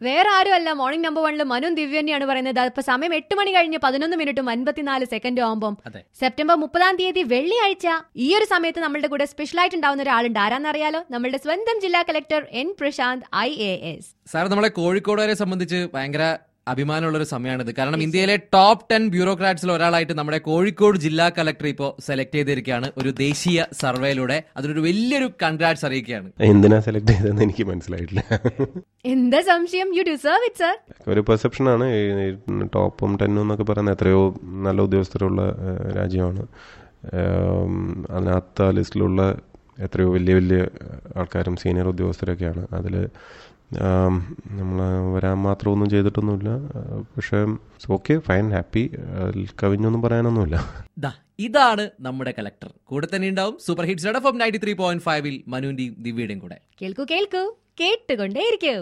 വേറെ ആരുമല്ല morning number വണ്ണിൽ മനു ദിവ്യ തന്നെയാണ് പറയുന്നത് ഇപ്പൊ സമയം എട്ട് മണി കഴിഞ്ഞ് പതിനൊന്ന് മിനിറ്റും അൻപത്തിനാല് സെക്കൻഡും ആകുമ്പോൾ അതെ. സെപ്റ്റംബർ മുപ്പതാം തീയതി വെള്ളിയാഴ്ച ഈ ഒരു സമയത്ത് നമ്മളുടെ കൂടെ സ്പെഷ്യൽ ആയിട്ട് ഉണ്ടാവുന്ന ഒരാളുണ്ട് ആരാന്നറിയാലോ നമ്മളുടെ സ്വന്തം ജില്ലാ collector N Prashanth I A S sir നമ്മളെ കോഴിക്കോടുകാരെ സംബന്ധിച്ച് ഭയങ്കര അഭിമാനമുള്ള ഒരു സമയമാണിത് കാരണം ഇന്ത്യയിലെ ടോപ്പ് ടെൻ ബ്യൂറോക്രാറ്റ്സിൽ ഒരാളായിട്ട് നമ്മുടെ കോഴിക്കോട് ജില്ലാ കളക്ടർ ഇപ്പോൾ സെലക്ട് ചെയ്തിരിക്കുകയാണ് ഒരു ദേശീയ സർവേയിലൂടെ അതിനൊരു വലിയൊരു കൺഗ്രാറ്റ്സ് അറിയിക്കുകയാണ് എന്തിനാ സെലക്ട് ചെയ്തതെന്ന് എനിക്ക് മനസ്സിലായിട്ടില്ല എന്താ സംശയം യു ഡിസേർവ് ഇറ്റ് സർ ഒരു പെർസെപ്ഷനാണ് ടോപ്പും ടെന്നും എന്നൊക്കെ പറയുന്ന എത്രയോ നല്ല ഉദ്യോഗസ്ഥരുള്ള ഏഹ്, രാജ്യമാണ് ഏം, അതിനകത്ത് ആ ലിസ്റ്റിലുള്ള എത്രയോ വലിയ വലിയ ആൾക്കാരും സീനിയർ ഉദ്യോഗസ്ഥരൊക്കെയാണ് അതിൽ നമ്മൾ വരാൻ മാത്രമൊന്നും ചെയ്തിട്ടൊന്നുമില്ല ഏഹ്, പക്ഷേ ഓക്കെ ഫൈൻ ഹാപ്പി അതിൽ കവിഞ്ഞൊന്നും പറയാനൊന്നുമില്ല ദാ ഇതാണ് നമ്മുടെ കളക്ടർ കൂടെ തന്നെ ഉണ്ടാവും super hits F ninety three point ഫൈവിൽ മനുവിന്റെയും ദിവ്യയുടെയും കൂടെ കേൾക്കൂ കേൾക്കൂ കേട്ടുകൊണ്ടേയിരിക്കൂ